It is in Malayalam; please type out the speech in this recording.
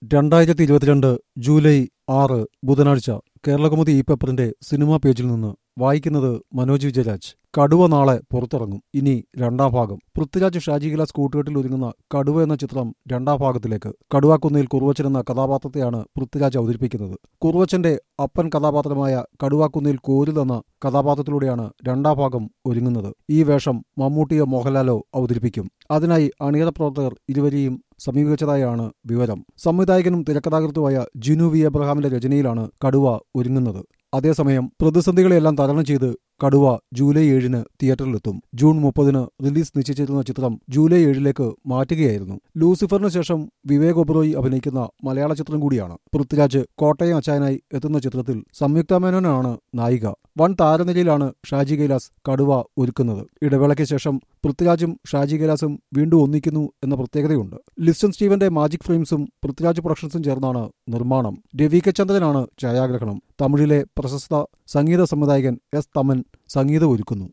രണ്ടായിരത്തി ഇരുപത്തിരണ്ട് ജൂലൈ ആറ് ബുധനാഴ്ച കേരളകൗമുദി ഈ പേപ്പറിന്റെ സിനിമാ പേജിൽ നിന്ന് വായിക്കുന്നത് മനോജ് വിജയരാജ് കടുവ നാളെ പുറത്തിറങ്ങും ഇനി രണ്ടാം ഭാഗം പൃഥ്വിരാജ് ഷാജി ഗിലാസ് കൂട്ടുകെട്ടിൽ ഒരുങ്ങുന്ന കടുവ എന്ന ചിത്രം രണ്ടാം ഭാഗത്തിലേക്ക് കടുവാക്കുന്നിൽ കുറുവച്ചൻ എന്ന കഥാപാത്രത്തെയാണ് പൃഥ്വിരാജ് അവതരിപ്പിക്കുന്നത് കുറുവച്ചന്റെ അപ്പൻ കഥാപാത്രമായ കടുവാക്കുന്നിൽ കോരിൽ എന്ന കഥാപാത്രത്തിലൂടെയാണ് രണ്ടാം ഭാഗം ഒരുങ്ങുന്നത് ഈ വേഷം മമ്മൂട്ടിയോ മോഹൻലാലോ അവതരിപ്പിക്കും അതിനായി അണിയറ പ്രവർത്തകർ ഇരുവരെയും സമീപിച്ചതായാണ് വിവരം സംവിധായകനും തിരക്കഥാകൃത്തുമായ ജിനു വി എബ്രഹാമിന്റെ രചനയിലാണ് കടുവ ഒരുങ്ങുന്നത് അതേസമയം പ്രതിസന്ധികളെല്ലാം തരണം ചെയ്ത് കടുവ ജൂലൈ ഏഴിന് തിയേറ്ററിലെത്തും ജൂൺ മുപ്പതിന് റിലീസ് നിശ്ചയിച്ചിരുന്ന ചിത്രം ജൂലൈ ഏഴിലേക്ക് മാറ്റുകയായിരുന്നു ലൂസിഫറിന് ശേഷം വിവേക് ഒബ്രോയി അഭിനയിക്കുന്ന മലയാള ചിത്രം കൂടിയാണ് പൃഥ്വിരാജ് കോട്ടയം അച്ചായനായി എത്തുന്ന ചിത്രത്തിൽ സംയുക്ത മേനോനാണ് നായിക വൻ താരനിലയിലാണ് ഷാജി കൈലാസ് കടുവ ഒരുക്കുന്നത് ഇടവേളയ്ക്ക് ശേഷം പൃഥ്വിരാജും ഷാജി കൈലാസും വീണ്ടും ഒന്നിക്കുന്നു എന്ന പ്രത്യേകതയുണ്ട് ലിസ്റ്റൺ സ്റ്റീവന്റെ മാജിക് ഫ്രെയിംസും പൃഥ്വിരാജ് പ്രൊഡക്ഷൻസും ചേർന്നാണ് നിർമ്മാണം രവി കെ ചന്ദ്രനാണ് ഛായാഗ്രഹണം തമിഴിലെ പ്രശസ്ത സംഗീത സംവിധായകൻ എസ് തമൻ സംഗീതം ഒരുക്കുന്നു